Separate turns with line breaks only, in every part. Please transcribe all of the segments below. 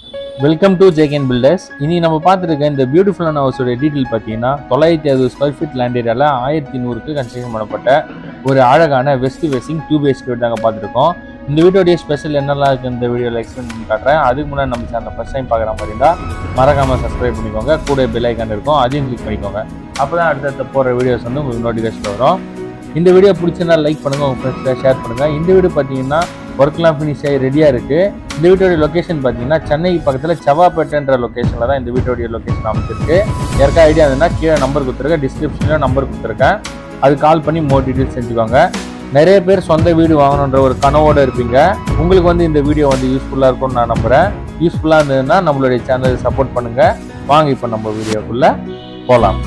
welcome to ஜேகேன் filters இனி நம்ம பார்த்துருக்க இந்த பியூட்டிஃபுல்லான ஹவுஸோட டீட்டெயில் பார்த்தீங்கன்னா தொள்ளாயிரத்தி அறுபது ஸ்கொயர் ஃபீட் லேண்ட் ஏரியாவில் ஆயிரத்தி நூறுக்கு கன்ஸ்ட்ரக்ஷன் பண்ணப்பட்ட ஒரு அழகான வெஸ்ட் ஃபேசிங் டூ பிஹெச்கே வீடு தாங்க பார்த்துருக்கோம் இந்த வீடியோடைய ஸ்பெஷல் என்னெல்லாம் இருக்குது இந்த வீடியோவில் எக்ஸ்பிளைன் பண்ணி காட்டுறேன் அதுக்கு முன்னாடி நம்ம சேனல் ஃபஸ்ட் டைம் பார்க்குற மாதிரி இருந்தால் மறக்காமல் சப்ஸ்கிரைப் பண்ணிக்கோங்க கூட பெல் ஐக்கான் இருக்கும் அதையும் கிளிக் பண்ணிக்கோங்க அப்போ தான் அடுத்தடுத்த போகிற வீடியோஸ் வந்து உங்களுக்கு நோட்டிஃபிகேஷன் வரும் இந்த வீடியோ பிடிச்சிருந்தா லைக் பண்ணுங்கள் உங்கள் ஃப்ரெண்ட்ஸில் ஷேர் பண்ணுங்கள் இந்த வீடியோ பார்த்தீங்கன்னா ஒர்க்லாம் ஃபினிஷ் ஆகி ரெடியாக இருக்குது இந்த வீட்டோடைய லொக்கேஷன் பார்த்தீங்கன்னா சென்னை பக்கத்தில் செவ்வாப்பேட்டைன்ற லொக்கேஷனில் தான் இந்த வீட்டோடைய லொக்கேஷன் அமைச்சிருக்கு யாருக்கா ஐடியா இருந்ததுன்னா கீழே நம்பர் கொடுத்துருக்கேன் டிஸ்கிரிப்ஷனில் நம்பர் கொடுத்துருக்கேன் அது கால் பண்ணி மோர் டீட்டெயில்ஸ் செஞ்சுக்கோங்க நிறைய பேர் சொந்த வீடு வாங்கணுன்ற ஒரு கனவோடு இருப்பீங்க உங்களுக்கு வந்து இந்த வீடியோ வந்து யூஸ்ஃபுல்லாக இருக்கும்னு நான் நம்புகிறேன் யூஸ்ஃபுல்லாக இருந்ததுன்னா நம்மளுடைய சேனலை சப்போர்ட் பண்ணுங்கள் வாங்க இப்போ நம்ம வீடியோக்குள்ளே போகலாம்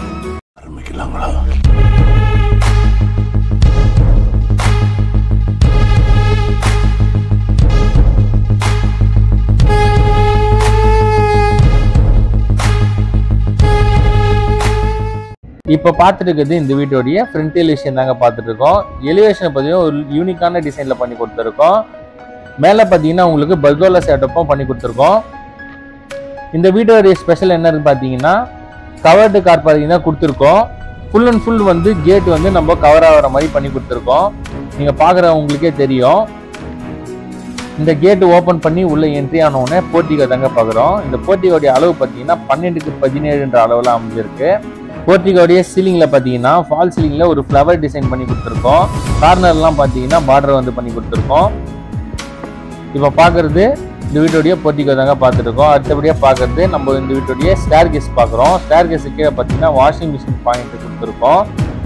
இப்போ பார்த்துட்டு இருக்கிறது இந்த வீட்டோடைய ஃப்ரண்ட் எலிவேஷன் தாங்க பார்த்துட்டு இருக்கோம் எலிவேஷனை பார்த்தீங்கன்னா ஒரு யூனிக்கான டிசைனில் பண்ணி கொடுத்துருக்கோம் மேலே பார்த்தீங்கன்னா உங்களுக்கு பல்கோலா செட்டப்பும் பண்ணி கொடுத்துருக்கோம் இந்த வீட்டோடைய ஸ்பெஷல் என்னன்னு பார்த்தீங்கன்னா கவர்டு கார் பார்க்கிங் தான் கொடுத்துருக்கோம் ஃபுல் அண்ட் ஃபுல் வந்து கேட் வந்து நம்ம கவர் ஆகிற மாதிரி பண்ணி கொடுத்துருக்கோம் நீங்கள் பார்க்குற உங்களுக்கே தெரியும் இந்த கேட் ஓப்பன் பண்ணி உள்ள என்ட்ரி ஆனவுடனே போர்ட்டிகோ தாங்க பார்க்குறோம் இந்த போர்ட்டிகோடைய அளவு பார்த்தீங்கன்னா பன்னெண்டுக்கு பதினேழுன்ற அளவில் அமைஞ்சிருக்கு போர்ட்டிகோடைய சீலிங்கில் பார்த்தீங்கன்னா ஃபால் சீலிங்கில் ஒரு ஃப்ளவர் டிசைன் பண்ணி கொடுத்துருக்கோம் கார்னர்லாம் பார்த்தீங்கன்னா பார்டர் வந்து பண்ணி கொடுத்துருக்கோம் இப்போ பார்க்குறது இந்த வீட்டுடைய போர்ட்டிகோ தாங்க பார்த்துருக்கோம் அடுத்தபடியாக பார்க்குறது நம்ம இந்த வீட்டுடைய ஸ்டேர் கேஸ் பார்க்குறோம் ஸ்டேர் கேஸு கீழே பார்த்தீங்கன்னா வாஷிங் மிஷின் பாயிண்ட் கொடுத்துருக்கோம்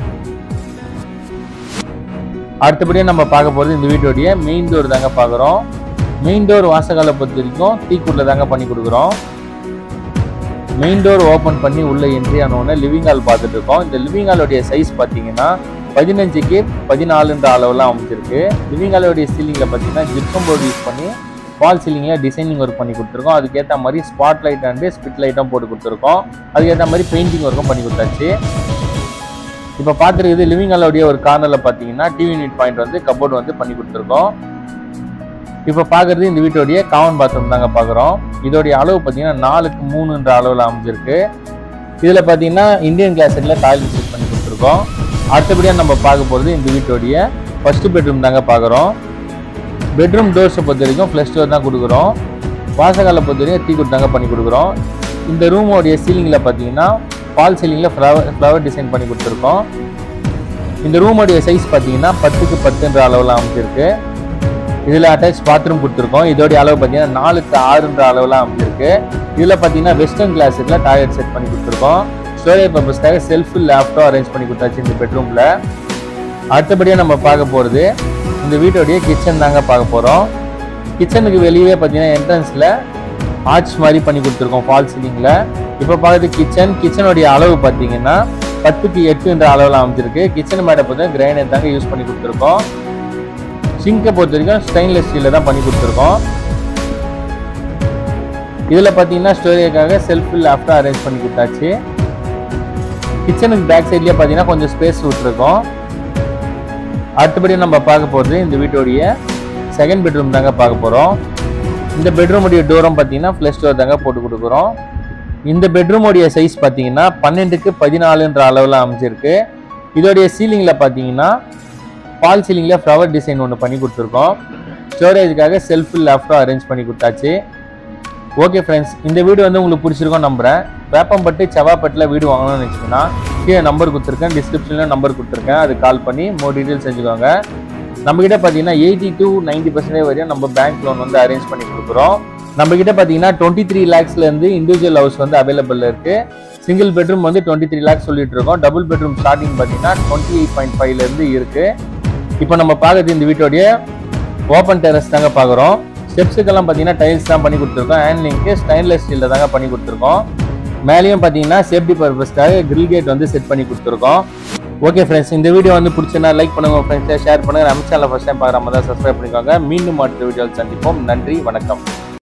அடுத்தபடியாக நம்ம பார்க்க போகிறது இந்த வீட்டுடைய மெயின் டோர் தாங்க பார்க்குறோம் மெயின் டோர் வாசகாலை பொறுத்த வரைக்கும் டீக்குட்டில் தாங்க பண்ணி கொடுக்குறோம் மெயின் டோர் ஓப்பன் பண்ணி உள்ள என்ட்ரி ஆனோடனே லிவிங் ஹால் பார்த்துட்டு இருக்கோம் இந்த லிவிங் ஹாலோடைய சைஸ் பார்த்தீங்கன்னா பதினஞ்சுக்கு பதினாலுன்ற அளவுலாம் அமைச்சிருக்கு லிவிங் ஹாலோடைய சீலிங்கில் பார்த்தீங்கன்னா ஜிப்சம் போர்டு யூஸ் பண்ணி ஃபால் சீலிங்கில் டிசைனிங் ஒர்க் பண்ணி கொடுத்துருக்கோம் அதுக்கேற்ற மாதிரி ஸ்பாட் லைட் அண்டு ஸ்பிட் லைட்டும் போட்டு கொடுத்துருக்கோம் அதுக்கேற்ற மாதிரி பெயிண்டிங் ஒர்க்கும் பண்ணி கொடுத்தாச்சு இப்போ பார்த்துருக்குது லிவிங் ஹாலோடைய ஒரு கார்னரில் பார்த்தீங்கன்னா டிவி யூனிட் பாயிண்ட் வந்து கபோர்டு வந்து பண்ணி கொடுத்துருக்கோம் இப்போ பார்க்குறது இந்த வீட்டோடைய காமன் பாத்ரூம் தாங்க பார்க்குறோம் இதோடைய அளவு பார்த்தீங்கன்னா நாலுக்கு மூணுன்ற அளவில் அமைஞ்சிருக்கு இதில் பார்த்தீங்கன்னா இந்தியன் கிளாஸ் செட்டில் டாய்லெட் செட் பண்ணி கொடுத்துருக்கோம் அடுத்தபடியாக நம்ம பார்க்க போகிறது இந்த வீட்டோடைய ஃபர்ஸ்ட் பெட்ரூம் தாங்க பார்க்குறோம் பெட்ரூம் டோர்ஸை பொறுத்த வரைக்கும் ஃப்ளஷ் டோர் தான் கொடுக்குறோம் வாசகாலை பொறுத்த வரைக்கும் டீ தாங்க பண்ணி கொடுக்குறோம் இந்த ரூமோடைய சீலிங்கில் பார்த்தீங்கன்னா ஃபால் சீலிங்கில் ஃப்ளவர் ஃப்ளவர் டிசைன் பண்ணி கொடுத்துருக்கோம் இந்த ரூமோடைய சைஸ் பார்த்தீங்கன்னா பத்துக்கு பத்துன்ற அளவில் அமைஞ்சிருக்கு இதில் அட்டாச் பாத்ரூம் கொடுத்துருக்கோம் இதோடைய அளவு பார்த்தீங்கன்னா நாலுக்கு ஆறுன்ற அளவில் அமைஞ்சிருக்கு இதில் பார்த்தீங்கன்னா வெஸ்டர்ன் கிளாஸுக்குள்ள டாய்லெட் செட் பண்ணி கொடுத்துருக்கோம் ஸ்டோரேஜ் பர்பஸ்க்காக செல்ஃப் லேப்டாப் அரேஞ்ச் பண்ணி கொடுத்தாச்சு இந்த பெட்ரூமில் அடுத்தபடியாக நம்ம பார்க்க போகிறது இந்த வீட்டோடைய கிச்சன் தாங்க பார்க்க போகிறோம் கிச்சனுக்கு வெளியே பார்த்தீங்கன்னா என்ட்ரன்ஸில் ஆர்ச் மாதிரி பண்ணி கொடுத்துருக்கோம் ஃபால் சீலிங்கில் இப்போ பார்க்குறது கிச்சன் கிச்சனுடைய அளவு பார்த்தீங்கன்னா பத்துக்கு எட்டுன்ற அளவில் அமைஞ்சிருக்கு கிச்சன் மேடை பார்த்தீங்கன்னா கிரைனைட் தாங்க யூஸ் பண்ணி கொடுத்துருக்கோம் சிங்கை பொறுத்த வரைக்கும் ஸ்டெயின்லெஸ் ஸ்டீலில் தான் பண்ணி கொடுத்துருக்கோம் இதில் பார்த்தீங்கன்னா ஸ்டோரேஜ்க்காக செல்ஃப் லேப்டாப் அரேஞ்ச் பண்ணி கொடுத்தாச்சு கிச்சனுக்கு பேக் சைட்லேயே பார்த்தீங்கன்னா கொஞ்சம் ஸ்பேஸ் விட்டுருக்கோம் அடுத்தபடி நம்ம பார்க்க போகிறது இந்த வீட்டோடைய செகண்ட் பெட்ரூம் தாங்க பார்க்க போகிறோம் இந்த பெட்ரூமுடைய டோரும் பார்த்தீங்கன்னா ஃப்ளஷ் டோர் தாங்க போட்டு கொடுக்குறோம் இந்த பெட்ரூமுடைய சைஸ் பார்த்தீங்கன்னா பன்னெண்டுக்கு பதினாலுன்ற அளவில் அமைச்சிருக்கு இதோடைய சீலிங்கில் பார்த்தீங்கன்னா ஃபால் சீலிங்கில் ஃப்ளவர் டிசைன் ஒன்று பண்ணி கொடுத்துருக்கோம் ஸ்டோரேஜுக்காக செல்ஃப் லேப்டாப் அரேஞ்ச் பண்ணி கொடுத்தாச்சு ஓகே ஃப்ரெண்ட்ஸ் இந்த வீடு வந்து உங்களுக்கு பிடிச்சிருக்கோம் நம்புறேன் வேப்பம்பட்டு செவ்வாப்பட்டில் வீடு வாங்கணும்னு நினச்சிங்கன்னா கீழே நம்பர் கொடுத்துருக்கேன் டிஸ்கிரிப்ஷனில் நம்பர் கொடுத்துருக்கேன் அது கால் பண்ணி மோர் டீட்டெயில்ஸ் செஞ்சுக்கோங்க நம்மக்கிட்ட பார்த்தீங்கன்னா எயிட்டி டு நைன்டி பர்சன்டேஜ் வரையும் நம்ம பேங்க் லோன் வந்து அரேஞ்ச் பண்ணி கொடுக்குறோம் நம்மக்கிட்ட பார்த்தீங்கன்னா டுவெண்ட்டி த்ரீ லேக்ஸ்லேருந்து இண்டிவிஜுவல் ஹவுஸ் வந்து அவைலபிள் இருக்குது சிங்கிள் பெட்ரூம் வந்து டுவெண்ட்டி த்ரீ லேக்ஸ் சொல்லிட்டு இருக்கோம் டபுள் பெட்ரூம் ஸ்டார்டிங் பார்த்தீங்கன்னா டுவெண்ட்டி எயிட் பாயிண்ட் ஃபைவ்லேருந்து இருக்குது இப்போ நம்ம பார்க்குறது இந்த வீட்டோடைய ஓப்பன் டெரஸ் தாங்க பார்க்குறோம் ஸ்டெப்ஸுக்கெல்லாம் பார்த்தீங்கன்னா டைல்ஸ் தான் பண்ணி கொடுத்துருக்கோம் ஹேண்ட்லிங்க்கு ஸ்டைன்லெஸ் ஸ்டீலில் தாங்க பண்ணி கொடுத்துருக்கோம் மேலேயும் பார்த்தீங்கன்னா சேஃப்டி பர்பஸ்க்காக கிரில் கேட் வந்து செட் பண்ணி கொடுத்துருக்கோம் ஓகே ஃப்ரெண்ட்ஸ் இந்த வீடியோ வந்து பிடிச்சனா லைக் பண்ணுங்க உங்கள் ஃப்ரெண்ட்ஸை ஷேர் பண்ணுங்க நம்ம சேனல் ஃபஸ்ட் டைம் பார்க்குற மாதிரி தான் சப்ஸ்கிரைப் பண்ணிக்கோங்க மீண்டும் அடுத்த வீடியோவில் சந்திப்போம் நன்றி வணக்கம்